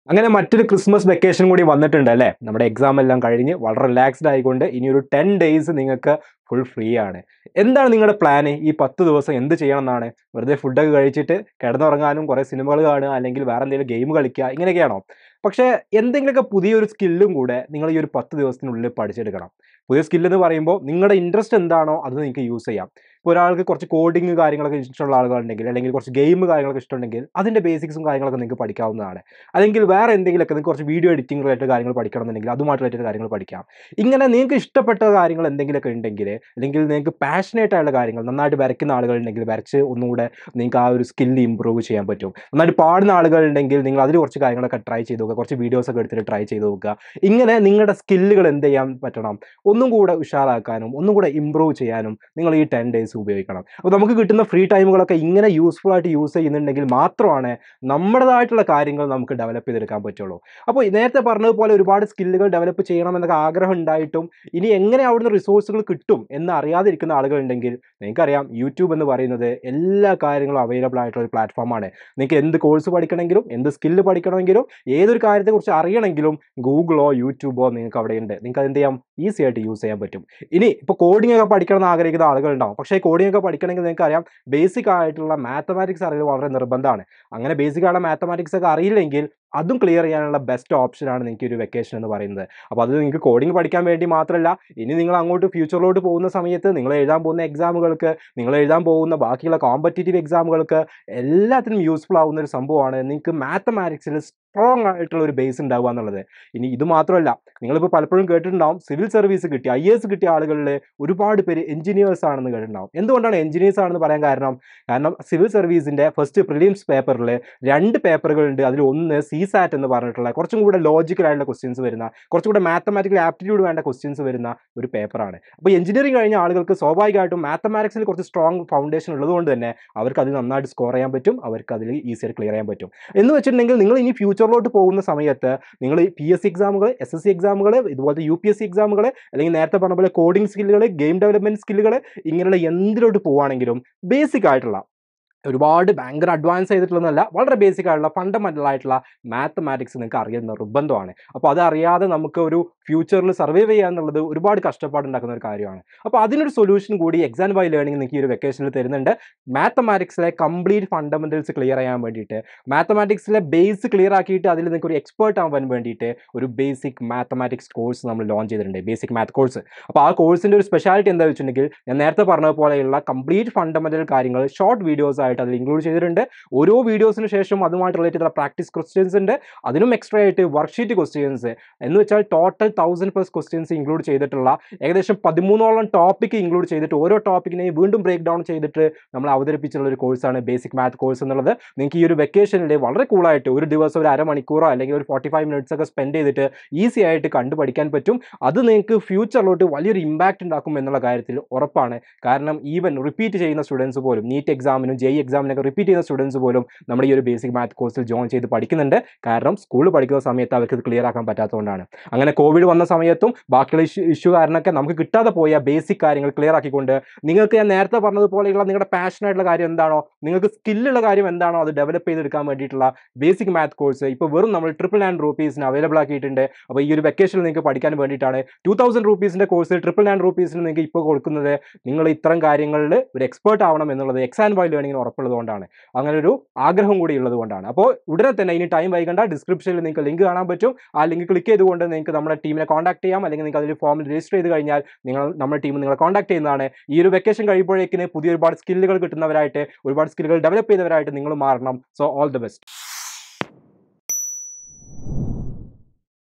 അങ്ങനെ മറ്റൊരു Christmas vacation കൂടി വന്നിട്ടുണ്ട് അല്ലേ നമ്മുടെ എക്സാം എല്ലാം കഴിഞ്ഞ് വളരെ റിലാക്സ്ഡ് ആയിക്കൊണ്ട് ഇനി ഒരു ടെൻ ഡേയ്സ് നിങ്ങൾക്ക് ഫുൾ ഫ്രീ ആണ് എന്താണ് നിങ്ങളുടെ പ്ലാന് ഈ പത്ത് ദിവസം എന്ത് ചെയ്യണം എന്നാണ് വെറുതെ ഫുഡൊക്കെ കഴിച്ചിട്ട് കിടന്നുറങ്ങാനും കുറേ സിനിമകൾ കാണുക അല്ലെങ്കിൽ വേറെ എന്തെങ്കിലും ഗെയിം കളിക്കുക ഇങ്ങനെയൊക്കെയാണോ പക്ഷേ എന്തെങ്കിലുമൊക്കെ പുതിയൊരു സ്കില്ലും കൂടെ നിങ്ങൾ ഈ ഒരു പത്ത് ദിവസത്തിനുള്ളിൽ പഠിച്ചെടുക്കണം പുതിയ സ്കില്ല് എന്ന് പറയുമ്പോൾ നിങ്ങളുടെ ഇൻട്രസ്റ്റ് എന്താണോ അത് നിങ്ങൾക്ക് യൂസ് ചെയ്യാം ഇപ്പോൾ ഒരാൾക്ക് കുറച്ച് കോഡിങ് കാര്യങ്ങളൊക്കെ ഇഷ്ടമുള്ള ആളുകളുണ്ടെങ്കിൽ അല്ലെങ്കിൽ കുറച്ച് ഗെയിം കാര്യങ്ങളൊക്കെ ഇഷ്ടമുണ്ടെങ്കിൽ അതിൻ്റെ ബേസിക്സും കാര്യങ്ങളൊക്കെ നിങ്ങൾക്ക് പഠിക്കാവുന്നതാണ് അല്ലെങ്കിൽ വേറെ എന്തെങ്കിലുമൊക്കെ നിങ്ങൾക്ക് കുറച്ച് വീഡിയോ എഡിറ്റിംഗ് റിലേറ്റഡ് കാര്യങ്ങൾ പഠിക്കണമെന്നുണ്ടെങ്കിൽ അതുമായിട്ട് റിലേറ്റഡ് കാര്യങ്ങൾ പഠിക്കാം ഇങ്ങനെ നിങ്ങൾക്ക് ഇഷ്ടപ്പെട്ട കാര്യങ്ങൾ എന്തെങ്കിലുമൊക്കെ ഉണ്ടെങ്കിൽ അല്ലെങ്കിൽ നിങ്ങൾക്ക് പാഷനേറ്റ് ആയിട്ടുള്ള കാര്യങ്ങൾ നന്നായിട്ട് വരയ്ക്കുന്ന ആളുകളുണ്ടെങ്കിൽ വരച്ച് ഒന്നുകൂടെ നിങ്ങൾക്ക് ആ ഒരു സ്കില്ല് ഇമ്പ്രൂവ് ചെയ്യാൻ പറ്റും നന്നായിട്ട് പാടുന്ന ആളുകളുണ്ടെങ്കിൽ നിങ്ങൾ അതിൽ കുറച്ച് കാര്യങ്ങളൊക്കെ ട്രൈ ചെയ്ത് നോക്കുക കുറച്ച് വീഡിയോസ് ഒക്കെ എടുത്തിട്ട് ട്രൈ ചെയ്ത് നോക്കുക ഇങ്ങനെ നിങ്ങളുടെ സ്കില്ലുകൾ എന്ത് ചെയ്യാൻ പറ്റണം ഒന്നും കൂടെ ഉഷാറാക്കാനും ഒന്നും കൂടെ ഇമ്പ്രൂവ് ചെയ്യാനും നിങ്ങൾ ഈ ടെൻ ഡേയ്സ് ഉപയോഗിക്കണം അപ്പോൾ നമുക്ക് കിട്ടുന്ന ഫ്രീ ടൈമുകളൊക്കെ ഇങ്ങനെ യൂസ്ഫുൾ ആയിട്ട് യൂസ് ചെയ്യുന്നുണ്ടെങ്കിൽ മാത്രമാണ് നമ്മുടേതായിട്ടുള്ള കാര്യങ്ങൾ നമുക്ക് ഡെവലപ്പ് ചെയ്തെടുക്കാൻ പറ്റുള്ളൂ അപ്പോൾ നേരത്തെ പറഞ്ഞതുപോലെ ഒരുപാട് സ്കില്ലുകൾ ഡെവലപ്പ് ചെയ്യണം എന്നൊക്കെ ആഗ്രഹം ഉണ്ടായിട്ടും ഇനി എങ്ങനെ അവിടുന്ന് റിസോഴ്സുകൾ കിട്ടും എന്ന് അറിയാതിരിക്കുന്ന ആളുകളുണ്ടെങ്കിൽ നിങ്ങൾക്കറിയാം യൂട്യൂബ് എന്ന് പറയുന്നത് എല്ലാ കാര്യങ്ങളും അവൈലബിൾ ആയിട്ടുള്ള ഒരു പ്ലാറ്റ്ഫോമാണ് നിങ്ങൾക്ക് എന്ത് കോഴ്സ് പഠിക്കണമെങ്കിലും എന്ത് സ്കില്ല് പഠിക്കണമെങ്കിലും ഏതൊരു കാര്യത്തെക്കുറിച്ച് അറിയണമെങ്കിലും ഗൂഗിളോ യൂട്യൂബോ നിങ്ങൾക്ക് അവിടെ ഉണ്ട് നിങ്ങൾക്ക് അത് എന്ത് ചെയ്യാം ഈസി ആയിട്ട് യൂസ് ചെയ്യാൻ പറ്റും ഇനി ഇപ്പോൾ കോഡിംഗ് ഒക്കെ പഠിക്കണം എന്ന് ആഗ്രഹിക്കുന്ന ആളുകളുണ്ടാവും പക്ഷേ കോഡിംഗ് ഒക്കെ പഠിക്കണമെങ്കിൽ നിങ്ങൾക്ക് അറിയാം ബേസിക് ആയിട്ടുള്ള മാത്തമാറ്റിക്സ് അറിയുന്നത് വളരെ നിർബന്ധമാണ് അങ്ങനെ ബേസിക് ആയിട്ടുള്ള മാത്തമാറ്റിക്സ് ഒക്കെ അറിയില്ലെങ്കിൽ അതും ക്ലിയർ ചെയ്യാനുള്ള ബെസ്റ്റ് ഓപ്ഷനാണ് നിങ്ങൾക്ക് ഒരു വെക്കേഷൻ എന്ന് പറയുന്നത് അപ്പോൾ അത് നിങ്ങൾക്ക് കോഡിംഗ് പഠിക്കാൻ വേണ്ടി മാത്രമല്ല ഇനി നിങ്ങൾ അങ്ങോട്ട് ഫ്യൂച്ചറിലോട്ട് പോകുന്ന സമയത്ത് നിങ്ങൾ എഴുതാൻ പോകുന്ന എക്സാമുകൾക്ക് നിങ്ങൾ എഴുതാൻ പോകുന്ന ബാക്കിയുള്ള കോമ്പറ്റേറ്റീവ് എക്സാമുകൾക്ക് എല്ലാത്തിനും യൂസ്ഫുൾ ആവുന്ന ഒരു സംഭവമാണ് നിങ്ങൾക്ക് മാത്തമാറ്റിക്സിൽ സ്ട്രോങ് ആയിട്ടുള്ള ഒരു ബേസ് ഉണ്ടാവുക എന്നുള്ളത് ഇനി ഇത് മാത്രമല്ല നിങ്ങളിപ്പോൾ പലപ്പോഴും കേട്ടിട്ടുണ്ടാവും സിവിൽ സർവീസ് കിട്ടിയ ഐ എസ് കിട്ടിയ ആളുകളിൽ ഒരുപാട് പേര് എഞ്ചിനീയേഴ്സ് ആണെന്ന് കേട്ടിട്ടുണ്ടാവും എന്തുകൊണ്ടാണ് എഞ്ചിനീയേഴ്സ് ആണെന്ന് പറയാൻ കാരണം കാരണം സിവിൽ സർവീസിൻ്റെ ഫസ്റ്റ് പ്രിലിംസ് പേപ്പറിൽ രണ്ട് പേപ്പറുകളുണ്ട് അതിൽ ഒന്ന് സി സാറ്റ് എന്ന് പറഞ്ഞിട്ടുള്ള കുറച്ചും കൂടെ ലോജിക്കൽ ആയിട്ടുള്ള ക്വസ്റ്റ്യൻസ് വരുന്ന കുറച്ചും കൂടെ മാത്തമാറ്റിക്കൽ ആപ്റ്റിറ്റ്യൂഡ് വേണ്ട ക്വസ്റ്റ്യൻസ് വരുന്ന ഒരു പേപ്പറാണ് അപ്പോൾ എഞ്ചിനീയറിംഗ് കഴിഞ്ഞ ആളുകൾക്ക് സ്വാഭാവികമായിട്ടും മാത്തമാറ്റിക്സിൽ കുറച്ച് സ്ട്രോങ് ഫൗണ്ടേഷൻ ഉള്ളതുകൊണ്ട് തന്നെ അവർക്ക് അത് നന്നായിട്ട് സ്കോർ ചെയ്യാൻ പറ്റും അവർക്ക് അതിൽ ഈസിയായിട്ട് ക്ലിയർ ചെയ്യാൻ പറ്റും എന്ന് വെച്ചിട്ടുണ്ടെങ്കിൽ നിങ്ങൾ ഇനി ഫ്യൂച്ചറിലോട്ട് പോകുന്ന സമയത്ത് നിങ്ങൾ പി എസ് സി എക്സാമുകൾ എസ് എസ് സി എക്സാമുകൾ ഇതുപോലത്തെ യു പി എസ് സി എക്സാമുകൾ അല്ലെങ്കിൽ നേരത്തെ പറഞ്ഞ പോലെ കോഡിംഗ് സ്കില്ലുകൾ ഗെയിം ഡെവലപ്മെൻറ്റ് സ്കില്ലുകൾ ഇങ്ങനെയുള്ള എന്തിലോട്ട് പോവുകയാണെങ്കിലും ബേസിക് ആയിട്ടുള്ള ഒരുപാട് ഭയങ്കര അഡ്വാൻസ് ചെയ്തിട്ടുള്ളതല്ല വളരെ ബേസിക് ആയിട്ടുള്ള ഫണ്ടമെൻ്റൽ ആയിട്ടുള്ള മാത്തമാറ്റിക്സ് നിങ്ങൾക്ക് അറിയാൻ നിർബന്ധമാണ് അപ്പോൾ അത് അറിയാതെ നമുക്ക് ഒരു ഫ്യൂച്ചറിൽ സർവൈവ് ചെയ്യുക എന്നുള്ളത് ഒരുപാട് കഷ്ടപ്പാടുണ്ടാക്കുന്ന ഒരു കാര്യമാണ് അപ്പോൾ അതിനൊരു സൊല്യൂഷൻ കൂടി എക്സാം ബൈ ലേണിംഗ് നിങ്ങൾക്ക് ഈ ഒരു വെക്കേഷനിൽ തരുന്നുണ്ട് മാത്തമാറ്റിക്സിലെ കംപ്ലീറ്റ് ഫണ്ടമെൻറ്റൽസ് ക്ലിയർ ചെയ്യാൻ വേണ്ടിയിട്ട് മാത്തമാറ്റിക്സിലെ ബേസ് ക്ലിയർ ആക്കിയിട്ട് അതിൽ നിങ്ങൾക്ക് ഒരു എക്സ്പേർട്ട് ആവാൻ വേണ്ടിയിട്ട് ഒരു ബേസിക് മാത്തമാറ്റിക്സ് കോഴ്സ് നമ്മൾ ലോഞ്ച് ചെയ്തിട്ടുണ്ട് ബേസിക് മാത്ത് കോഴ്സ് അപ്പോൾ ആ കോഴ്സിൻ്റെ ഒരു സ്പെഷ്യാലിറ്റി എന്താ വെച്ചിട്ടുണ്ടെങ്കിൽ ഞാൻ നേരത്തെ പറഞ്ഞ പോലെയുള്ള കംപ്ലീറ്റ് ഫണ്ടമെൻ്റൽ കാര്യങ്ങൾ ഷോർട്ട് വീഡിയോസ് ആയിട്ട് അതിൽ ഇൻക്ലൂഡ് ചെയ്തിട്ടുണ്ട് ഓരോ വീഡിയോസിന് ശേഷം അതുമായിട്ട് റിലേറ്റ് ചെയ്ത പ്രാക്ടീസ് ക്വസ്റ്റ്യൻസ് ഉണ്ട് അതിനും എക്സ്ട്രാ ആയിട്ട് വർക്ക്ഷീറ്റ് ക്വസ്റ്റ്യൻസ് എന്ന് വെച്ചാൽ total thousand plus questions include ചെയ്തിട്ടുള്ള ഏകദേശം പതിമൂന്നോളം ടോപ്പിക് ഇൻക്ലൂഡ് ചെയ്തിട്ട് ഓരോ ടോപ്പിക്കിനെയും വീണ്ടും ബ്രേക്ക് ഡൗൺ ചെയ്തിട്ട് നമ്മൾ അവതരിപ്പിച്ചിട്ടുള്ള ഒരു കോഴ്സാണ് ബേസിക് മാത്ത് കോഴ്സ് എന്നുള്ളത് നിങ്ങൾക്ക് ഈ ഒരു വെക്കേഷനിൽ വളരെ കൂളായിട്ട് ഒരു ദിവസം ഒരു അരമണിക്കൂറോ അല്ലെങ്കിൽ ഒരു ഫോർട്ടി ഫൈവ് മിനിറ്റ്സ് ഒക്കെ സ്പെൻഡ് ചെയ്തിട്ട് ഈസി ആയിട്ട് കണ്ടു പഠിക്കാൻ പറ്റും അത് നിങ്ങൾക്ക് ഫ്യൂച്ചറിലോട്ട് വലിയൊരു ഇമ്പാക്റ്റ് ഉണ്ടാക്കും എന്നുള്ള കാര്യത്തിൽ ഉറപ്പാണ് കാരണം ഈവൻ റിപ്പീറ്റ് ചെയ്യുന്ന സ്റ്റുഡൻസ് പോലും നീറ്റ് എക്സാമിനും ജെ എക്സാമിനൊക്കെ റിപ്പീറ്റ് ചെയ്യുന്ന സ്റ്റുഡൻസ് പോലും നമ്മുടെ ഈ ഒരു ബേസിക് മാത്ത് കോഴ്സിൽ ജോയിൻ ചെയ്ത് പഠിക്കുന്നുണ്ട് കാരണം സ്കൂളിൽ പഠിക്കുന്ന സമയത്ത് അവർക്ക് ഇത് ക്ലിയർ ആക്കാൻ പറ്റാത്തതുകൊണ്ടാണ് അങ്ങനെ കോവിഡ് വന്ന സമയത്തും ബാക്കിയുള്ള ഇഷ്യൂ ഇഷ്യൂ കാരണമൊക്കെ നമുക്ക് കിട്ടാതെ പോയ ബേസിക് കാര്യങ്ങൾ ക്ലിയർ ആക്കിക്കൊണ്ട് നിങ്ങൾക്ക് ഞാൻ നേരത്തെ പറഞ്ഞതുപോലെയുള്ള നിങ്ങളുടെ പാഷനായിട്ടുള്ള കാര്യം എന്താണോ നിങ്ങൾക്ക് സ്കില്ലുള്ള കാര്യം എന്താണോ അത് ഡെവലപ്പ് ചെയ്തെടുക്കാൻ വേണ്ടിയിട്ടുള്ള ബേസിക് മാത്ത് കോഴ്സ് ഇപ്പോൾ വെറും നമ്മൾ ട്രിപ്പിൾ നയൻ റുപ്പീസിന് അവൈലബിൾ ആക്കിയിട്ടുണ്ട് അപ്പോൾ ഈ ഒരു വെക്കേഷനിൽ നിങ്ങൾക്ക് പഠിക്കാൻ വേണ്ടിയിട്ടാണ് ടു തൗസൻഡ് റുപ്പീസിൻ്റെ കോഴ്സ് ട്രിപ്പിൾ നയൻ റുപ്പീസിന് നിങ്ങൾക്ക് ഇപ്പോൾ കൊടുക്കുന്നത് നിങ്ങൾ ഇത്തരം കാര്യങ്ങളിൽ ഒരു എക്സ്പേർട്ട് ആവണം എന്നുള്ളത് എക്സാം ബൈ ലേണിങ്ങിന് ഉറപ്പുള്ളതുകൊണ്ടാണ് അങ്ങനെ ഒരു ആഗ്രഹം കൂടി ഉള്ളത് കൊണ്ടാണ് അപ്പോൾ ഉടനെ തന്നെ ഇനി ടൈം വൈകണ്ട ഡിസ്ക്രിപ്ഷനിൽ നിങ്ങൾക്ക് ലിങ്ക് കാണാൻ പറ്റും ആ ലിങ്ക് ക്ലിക്ക് ചെയ്തുകൊണ്ട് നിങ്ങൾക്ക് നമ്മുടെ ടീമിനെ കോൺടാക്ട് ചെയ്യാം അല്ലെങ്കിൽ നിങ്ങൾക്ക് അതിൽ ഫോമിൽ രജിസ്റ്റർ ചെയ്ത് കഴിഞ്ഞാൽ നിങ്ങൾ നമ്മുടെ ടീം നിങ്ങളെ കോൺടാക്ട് ചെയ്യുന്നതാണ് ഈ ഒരു വെക്കേഷൻ കഴിയുമ്പോഴേക്കിന് പുതിയ ഒരുപാട് സ്കില്ലുകൾ കിട്ടുന്നവരായിട്ട് ഒരുപാട് സ്കില്ലുകൾ ഡെവലപ്പ് ചെയ്തവരായിട്ട് നിങ്ങൾ മാറണം സോ ഓൾ ദി ബെസ്റ്റ്